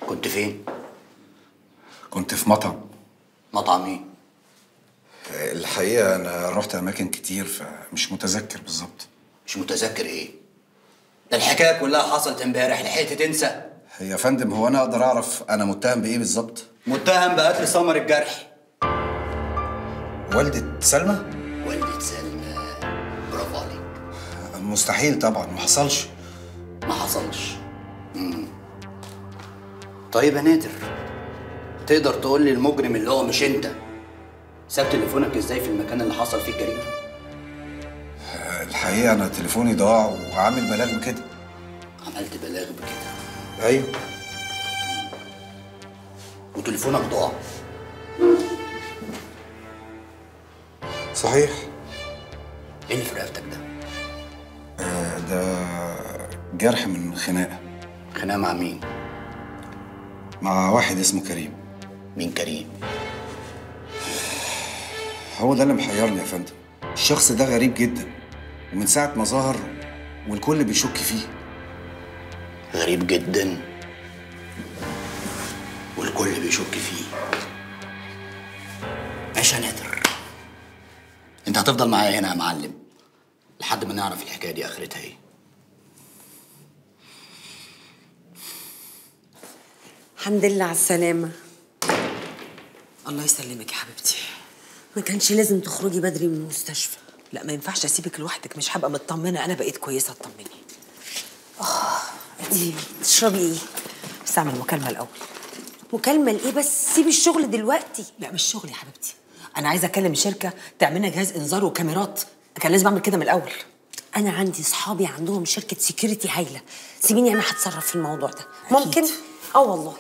كنت فين؟ كنت في مطعم مطعم ايه؟ الحقيقة أنا رحت أماكن كتير فمش متذكر بالظبط مش متذكر ايه؟ ده الحكايه كلها حصلت امبارح لحقت تنسى يا فندم هو أنا أقدر أعرف أنا متهم بإيه بالظبط؟ متهم بقتل سمر الجرحي والدة سلمى؟ والدة سلمى برافو عليك مستحيل طبعا ما حصلش ما حصلش مم. طيب يا نادر تقدر تقول لي المجرم اللي هو مش انت ساب تليفونك ازاي في المكان اللي حصل فيه الجريمه الحقيقة أنا تليفوني ضاع وعامل بلاغ بكده عملت بلاغ بكده أيوه وتليفونك ضاع صحيح ايه اللي في رقبتك ده آه، ده جرح من خناقة خناقه مع مين مع واحد اسمه كريم مين كريم هو ده اللي محيرني يا فندم الشخص ده غريب جدا ومن ساعة ما ظهر والكل بيشك فيه غريب جدا والكل بيشك فيه ماشي يا نادر انت هتفضل معايا هنا يا معلم لحد ما نعرف الحكايه دي اخرتها ايه الحمد لله على السلامة الله يسلمك يا حبيبتي ما كانش لازم تخرجي بدري من المستشفى لا ما ينفعش اسيبك لوحدك مش هبقى مطمنه انا بقيت كويسه اطمني انتي تشربي ايه؟ بس اعمل مكالمه الاول مكالمة لإيه بس سيبي الشغل دلوقتي لا مش شغل يا حبيبتي انا عايزه اكلم شركه تعمل لنا جهاز انذار وكاميرات كان لازم اعمل كده من الاول أنا عندي صحابي عندهم شركة سيكوريتي هايلة سيبيني أنا هتصرف في الموضوع ده ممكن؟ اه والله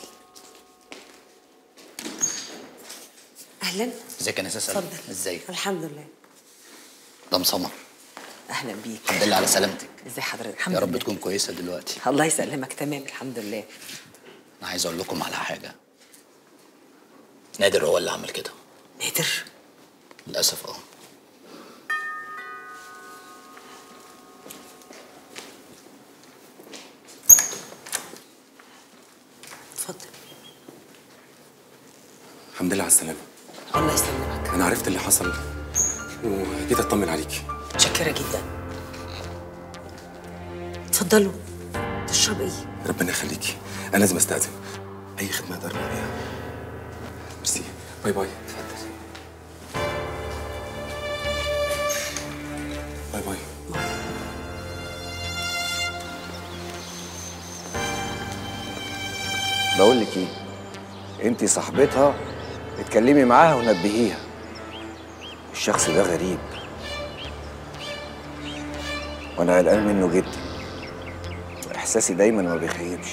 أهلا ازيك يا نساء سلمى اتفضل ازيك الحمد لله ده مسمر اهلا بيك الحمد لله على سلامتك ازي حضرتك الحمد يا رب لله. تكون كويسه دلوقتي الله يسلمك تمام الحمد لله انا عايز اقول لكم على حاجه نادر هو اللي عمل كده نادر للاسف اه اتفضل الحمد لله على السلامة الله يسلمك أنا عرفت اللي حصل وجيت أطمن عليك متشكره جدا اتفضلوا تشرب ايه؟ ربنا يخليكي أنا لازم أستأذن أي خدمة أقدر أعملها ميرسي باي باي اتفضل باي باي بقول لك ايه انت صاحبتها اتكلمي معاها ونبهيها الشخص ده غريب وانا قلقان منه جدا احساسي دايما ما بيخيبش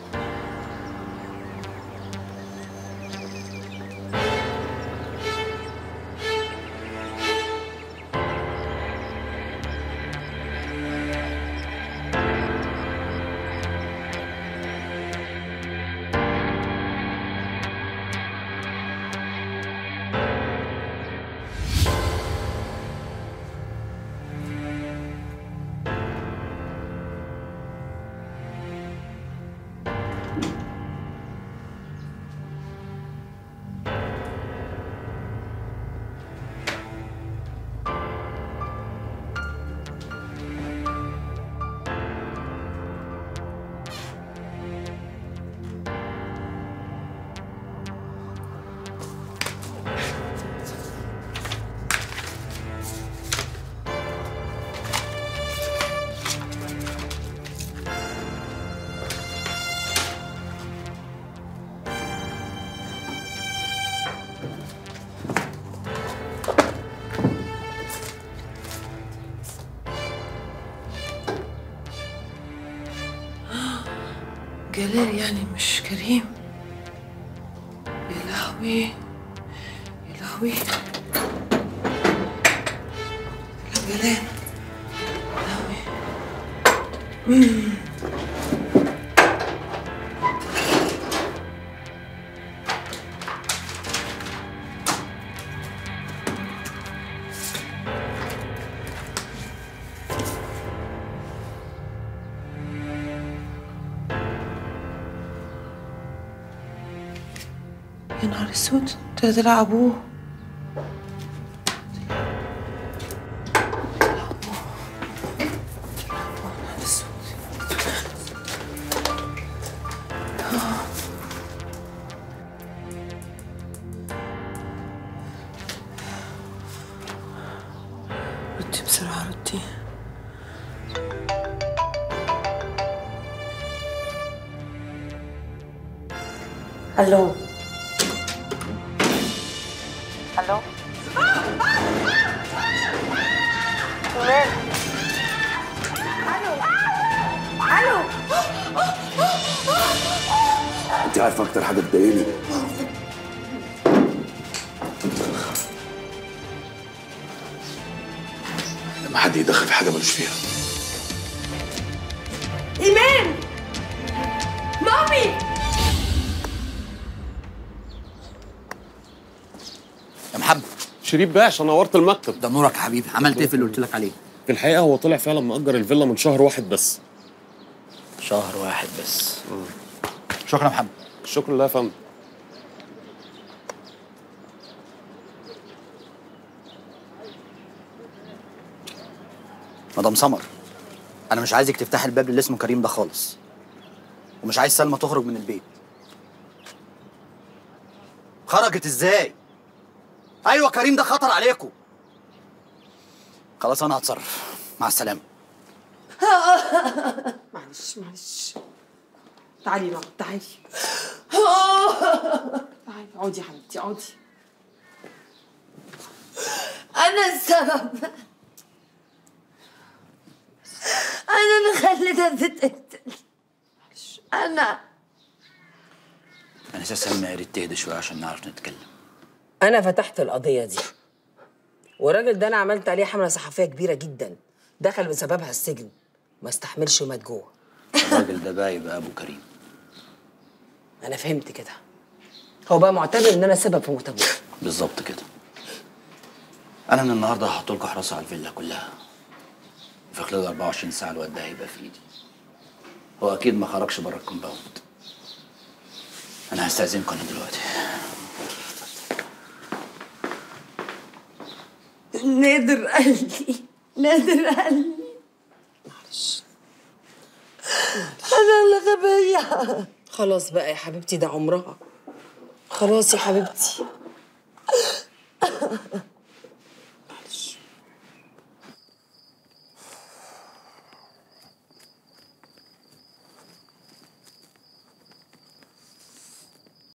جلال يعني مش كريم يا لهوي يا لهوي لا جلال يا لهوي مم. يا نهار اسود ده طلع ابوه ردي بسرعة ردي الو انت عارفه اكتر حاجه بتضايقني لما حد يدخل في حاجه ملوش فيها ايمان مامي يا محمد شريف باشا نورت المكتب ده نورك يا حبيبي عملت ايه في اللي قلت لك عليه في الحقيقه هو طلع فعلا مأجر الفيلا من شهر واحد بس شهر واحد بس شكرا يا محمد شكرا لله يا فندم مدام سمر انا مش عايزك تفتحي الباب اللي اسمه كريم ده خالص ومش عايز سلمى تخرج من البيت خرجت ازاي ايوه كريم ده خطر عليكم خلاص انا هتصرف مع السلامه معلش معلش تعالي نقعد تعالي تعالي اقعدي يا حبيبتي اقعدي انا السبب انا اللي خليتها تتقتل انا انا اساسا سلمى يا ريت تهدى شويه عشان نعرف نتكلم انا فتحت القضيه دي والراجل ده انا عملت عليه حمله صحفيه كبيره جدا دخل بسببها السجن ما استحملش ومات جوه الراجل ده بقى يبقى ابو كريم انا فهمت كده هو بقى معتبر ان انا سبب في موت ابوه بالظبط كده انا من النهارده هحط لكم حراسه على الفيلا كلها في خلال 24 ساعه الواد ده هيبقى في ايدي هو اكيد ما خرجش بره الكومباوند انا هستاذنكم انا دلوقتي نادر قال لي نادر قال لي معلش انا اللي غبيه خلاص بقى يا حبيبتي ده عمرها خلاص يا حبيبتي